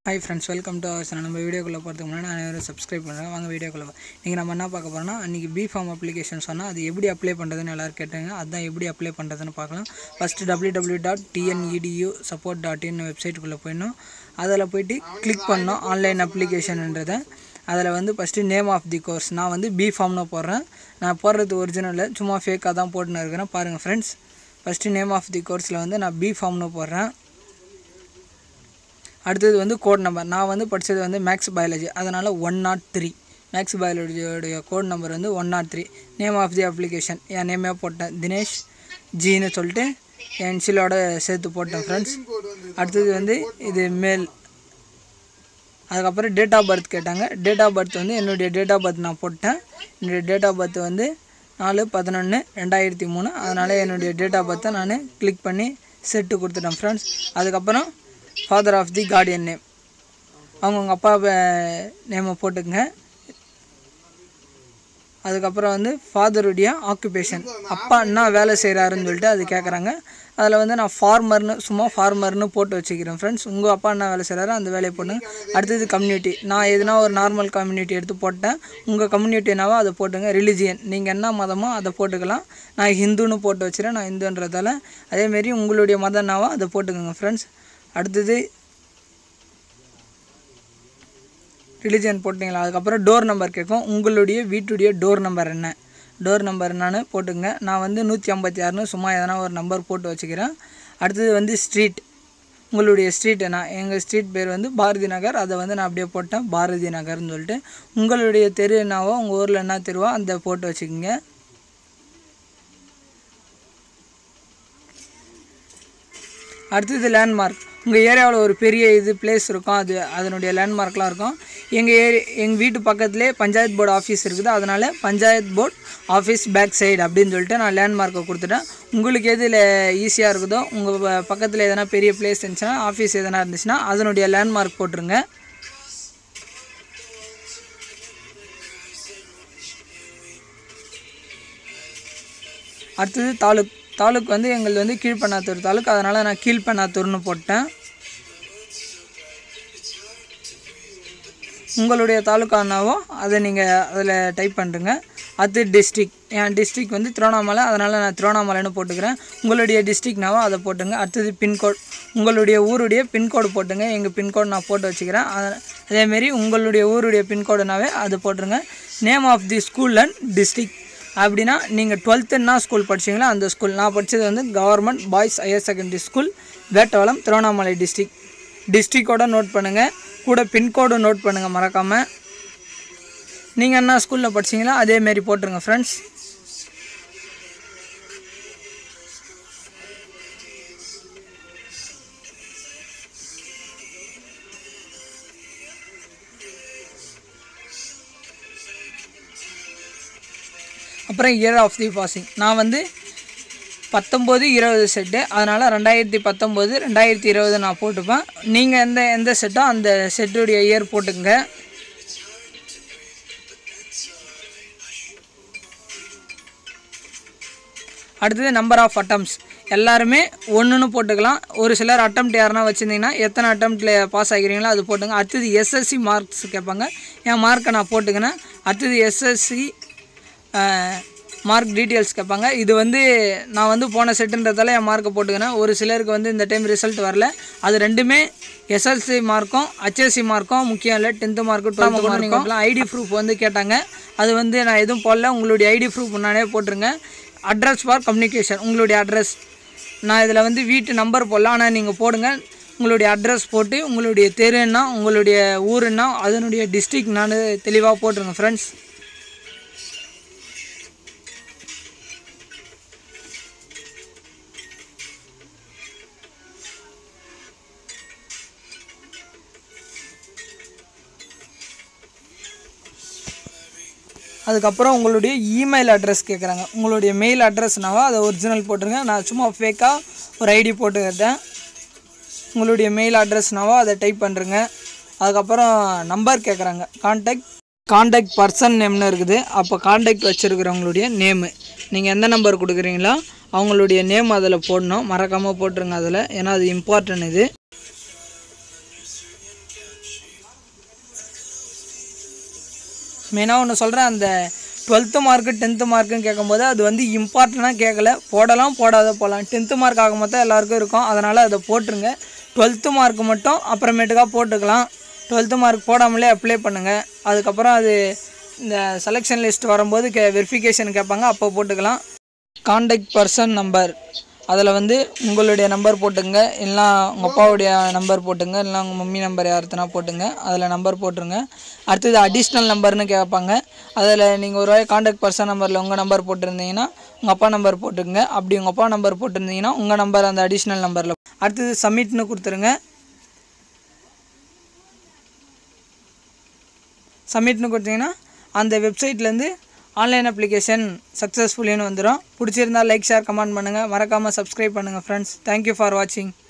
hi friends welcome to our channel நம்ம வீடியோக்குள்ளே போகிறதுக்கு முன்னாடி நான் அனைவரும் சப்ஸ்கிரைப் பண்ணுறேன் வாங்க வீடியோக்குள்ளே இன்றைக்கி நம்ம என்ன பார்க்க போகிறோம்னா இன்றைக்கி பி ஃபார்ம் அப்ளிகேஷன் சொன்னால் அது எப்படி அப்ளை பண்ணுறதுன்னு எல்லோரும் கேட்டாங்க அதுதான் எப்படி அப்ளை பண்ணுறதுன்னு பார்க்கலாம் first W W dot TNEDU support dot in வெப்சைட்டுக்குள்ளே போயிடணும் அதில் போயிட்டு கிளிக் பண்ணோம் ஆன்லைன் அப்ளிகேஷன்ன்றதை அதில் வந்து first name of the course நான் வந்து பி ஃபார்ம்னு போடுறேன் நான் போடுறது ஒரிஜினலில் சும்மா ஃபேக்காக தான் போட்டுன்னு இருக்கிறேன் பாருங்கள் friends first name of the கோர்ஸில் வந்து நான் பி ஃபார்ம்னு போடுறேன் அடுத்தது வந்து கோட் நம்பர் நான் வந்து படித்தது வந்து மேக்ஸ் பயாலஜி அதனால் ஒன் நாட் த்ரீ மேக்ஸ் பயாலஜியோடைய கோட் நம்பர் வந்து one nought three name of the application என் நேமே போட்டேன் தினேஷ் ஜின்னு சொல்லிட்டு என் சிலோட சேர்த்து போட்டேன் ஃப்ரெண்ட்ஸ் அடுத்தது வந்து இது மேல் அதுக்கப்புறம் டேட் ஆஃப் பர்த் கேட்டாங்க டேட் ஆஃப் பர்த் வந்து என்னுடைய டேட் ஆஃப் பர்த் நான் போட்டேன் என்னுடைய டேட் ஆஃப் பர்த் வந்து நாலு பதினொன்று ரெண்டாயிரத்தி மூணு அதனால் என்னுடைய டேட் ஆஃப் பர்த்தை நான் கிளிக் பண்ணி செட்டு கொடுத்துட்டேன் ஃப்ரெண்ட்ஸ் அதுக்கப்புறம் father of the guardian name அவங்கவுங்க அப்பா நேமை போட்டுக்கங்க அதுக்கப்புறம் வந்து ஃபாதருடைய ஆக்குபேஷன் அப்பா என்ன வேலை செய்கிறாருன்னு சொல்லிட்டு அது கேட்குறாங்க அதில் வந்து நான் ஃபார்மர்னு சும்மா ஃபார்மர்னு போட்டு வச்சுக்கிறேன் ஃப்ரெண்ட்ஸ் உங்கள் அப்பா என்ன வேலை செய்கிறாரோ அந்த வேலையை போட்டுங்க அடுத்தது கம்யூனிட்டி நான் எதுனா ஒரு நார்மல் கம்யூனிட்டி எடுத்து போட்டேன் உங்கள் கம்யூனிட்டி என்னவோ அதை போட்டுங்க ரிலிஜியன் நீங்கள் என்ன மதமோ அதை போட்டுக்கலாம் நான் ஹிந்துன்னு போட்டு வச்சுறேன் நான் ஹிந்துன்றதால அதேமாரி உங்களுடைய மதம் என்னவோ அதை போட்டுக்கோங்க ஃப்ரெண்ட்ஸ் அடுத்தது ரிலிஜன் போட்டிங்களா அதுக்கப்புறம் டோர் நம்பர் கேட்கும் உங்களுடைய வீட்டுடைய டோர் நம்பர் என்ன டோர் நம்பர் என்னன்னு போட்டுங்க நான் வந்து நூற்றி ஐம்பத்தி ஆறுனு சும்மா எதனா ஒரு நம்பர் போட்டு வச்சுக்கிறேன் அடுத்தது வந்து ஸ்ட்ரீட் உங்களுடைய ஸ்ட்ரீட் என்ன எங்கள் ஸ்ட்ரீட் பேர் வந்து பாரதி நகர் அதை வந்து நான் அப்படியே போட்டேன் பாரதி நகர்னு சொல்லிட்டு உங்களுடைய தெரு என்னவோ உங்கள் ஊரில் என்ன தெருவோ அந்த போட்டு வச்சுக்கோங்க அடுத்தது லேண்ட்மார்க் உங்கள் ஏரியாவில் ஒரு பெரிய இது பிளேஸ் இருக்கும் அது அதனுடைய லேண்ட்மார்க்லாம் இருக்கும் எங்கள் ஏரி எங்கள் வீட்டு பக்கத்துலேயே பஞ்சாயத்து போர்டு ஆஃபீஸ் இருக்குது அதனால் panchayat board office back side அப்படின்னு சொல்லிட்டு நான் லேண்ட்மார்க்கை கொடுத்துட்டேன் உங்களுக்கு எதில் ஈஸியாக இருக்குதோ உங்கள் பக்கத்தில் எதனா பெரிய பிளேஸ் இருந்துச்சுன்னா ஆஃபீஸ் எதனா இருந்துச்சுன்னா அதனுடைய லேண்ட்மார்க் போட்டுருங்க அடுத்தது தாலுக் தாலுக் வந்து எங்களுக்கு வந்து கீழ்பண்ணாத்தூர் தாலுக் அதனால் நான் கீழ்பண்ணாத்தூர்னு போட்டேன் உங்களுடைய தாலுக்கானாவோ அதை நீங்கள் அதில் டைப் பண்ணுறங்க அது டிஸ்ட்ரிக் என் டிஸ்ட்ரிக் வந்து திருவண்ணாமலை அதனால் நான் திருவண்ணாமலைன்னு போட்டுக்கிறேன் உங்களுடைய டிஸ்ட்ரிக்னாவோ அதை போட்டுங்க அடுத்தது பின்கோட் உங்களுடைய ஊருடைய பின்கோடு போட்டுங்க எங்கள் பின்கோடு நான் போட்டு வச்சுக்கிறேன் அத- அதேமாரி உங்களுடைய ஊருடைய பின்கோடுனாவே அது போட்டுருங்க name of the school and district அப்படின்னா நீங்கள் டுவெல்த்து என்ன ஸ்கூல் படிச்சீங்களோ அந்த ஸ்கூல் நான் படித்தது வந்து government boys higher secondary school Vettavalam Tiruvannamalai district டிஸ்ட்ரிக்டோட நோட் பண்ணுங்கள் கூட பின்கோடு நோட் பண்ணுங்கள் மறக்காமல் நீங்கள் என்ன ஸ்கூலில் படிச்சீங்களோ அதேமாரி போட்டுருங்க ஃப்ரெண்ட்ஸ் அப்புறம் இயர் ஆஃப் தி பாசிங் நான் வந்து பத்தொம்போது இருபது செட்டு அதனால் ரெண்டாயிரத்தி பத்தொம்போது ரெண்டாயிரத்தி இருபது நான் போட்டுப்பேன் நீங்கள் எந்த எந்த செட்டோ அந்த செட்டுடைய இயர் போட்டுங்க அடுத்தது நம்பர் ஆஃப் அட்டம்ஸ் எல்லாருமே ஒன்றுன்னு போட்டுக்கலாம் ஒரு சிலர் அட்டம்ப்ட் யாருனா வச்சுருந்தீங்கன்னா எத்தனை அட்டம்ப்டில் பாஸ் ஆகிறீங்களோ அது போட்டுங்க அடுத்தது எஸ்எஸ்சி மார்க்ஸ் கேட்பாங்க என் மார்க்கை நான் போட்டுக்கினேன் அடுத்தது எஸ்எஸ்சி மார்க் டீட்டெயில்ஸ் கேட்பாங்க இது வந்து நான் வந்து போன செட்டுன்றதால என் மார்க்கை போட்டுக்கினேன் ஒரு சிலருக்கு வந்து இந்த டைம் ரிசல்ட் வரல அது ரெண்டுமே எஸ்எல்சி மார்க்கும் ஹச்எஸ்சி மார்க்கும் முக்கியம் இல்லை டென்த்து மார்க்கு டுவெல்த்து மார்க்கும் ஐடி ப்ரூஃப் வந்து கேட்டாங்க அது வந்து நான் எதுவும் போடல உங்களுடைய ஐடி ப்ரூஃப் முன்னாடியே போட்டுருங்க அட்ரஸ் ஃபார் கம்யூனிகேஷன் உங்களுடைய அட்ரஸ் நான் இதில் வந்து வீட்டு நம்பர் போடலாம் ஆனால் நீங்கள் போடுங்க உங்களுடைய அட்ரஸ் போட்டு உங்களுடைய தெருன்னா உங்களுடைய ஊருன்னா அதனுடைய டிஸ்ட்ரிக் நான் தெளிவாக போட்டுருங்க ஃப்ரெண்ட்ஸ் அதுக்கப்புறம் உங்களுடைய இமெயில் அட்ரஸ் கேட்குறாங்க உங்களுடைய மெயில் அட்ரஸ்னாவோ அதை ஒரிஜினல் போட்டுருங்க நான் சும்மா ஃபேக்காக ஒரு ஐடி போட்டுக்கிட்டேன் உங்களுடைய மெயில் அட்ரஸ்னாவோ அதை டைப் பண்ணுறங்க அதுக்கப்புறம் நம்பர் கேட்குறாங்க காண்டாக்ட் காண்டாக்ட் பர்சன் நேம்னு இருக்குது அப்போ காண்டாக்ட் வச்சுருக்கிறவங்களுடைய நேமு நீங்கள் எந்த நம்பர் கொடுக்குறீங்களோ அவங்களுடைய நேம் அதில் போடணும் மறக்காமல் போட்டுருங்க அதில் ஏன்னா அது இம்பார்ட்டன்ட் இது மெயினாக ஒன்று சொல்கிறேன் அந்த டுவெல்த்து மார்க்கு டென்த்து மார்க்குன்னு கேட்கும்போது அது வந்து இம்பார்ட்டண்ட்டாக கேட்கல போடலாம் போடாத போகலாம் டென்த்து மார்க் ஆக மொத்தம் எல்லாருக்கும் இருக்கும் அதனால் அதை போட்டுருங்க டுவெல்த்து மார்க் மட்டும் அப்புறமேட்டுக்காக போட்டுக்கலாம் டுவெல்த்து மார்க் போடாமலே அப்ளை பண்ணுங்கள் அதுக்கப்புறம் அது இந்த செலெக்ஷன் லிஸ்ட் வரும்போது கே வெரிஃபிகேஷன் கேட்பாங்க அப்போ போட்டுக்கலாம் காண்டாக்ட் பர்சன் நம்பர் அதில் வந்து உங்களுடைய நம்பர் போட்டுங்க இல்லைனா உங்கள் அப்பாவுடைய நம்பர் போட்டுங்க இல்லைனா உங்கள் மம்மி நம்பர் யாருத்துனா போட்டுங்க அதில் நம்பர் போட்டுருங்க அடுத்தது அடிஷ்னல் நம்பர்னு கேட்பாங்க அதில் நீங்கள் ஒரு காண்டாக்ட் பர்சன் நம்பரில் உங்கள் நம்பர் போட்டிருந்தீங்கன்னா உங்கள் அப்பா நம்பர் போட்டுங்க அப்படி உங்கள் அப்பா நம்பர் போட்டிருந்தீங்கன்னா உங்கள் நம்பர் அந்த அடிஷ்னல் நம்பரில் அடுத்தது சப்மிட்னு கொடுத்துருங்க சப்மிட்னு கொடுத்தீங்கன்னா அந்த வெப்சைட்லேருந்து ஆன்லைன் அப்ளிகேஷன் சக்ஸஸ்ஃபுல்லின்னு வந்துடும் பிடிச்சிருந்தா லைக் ஷேர் கமெண்ட் பண்ணுங்கள் மறக்காமல் சப்ஸ்கிரைப் பண்ணுங்கள் ஃப்ரெண்ட்ஸ் தேங்க்யூ ஃபார் வாட்சிங்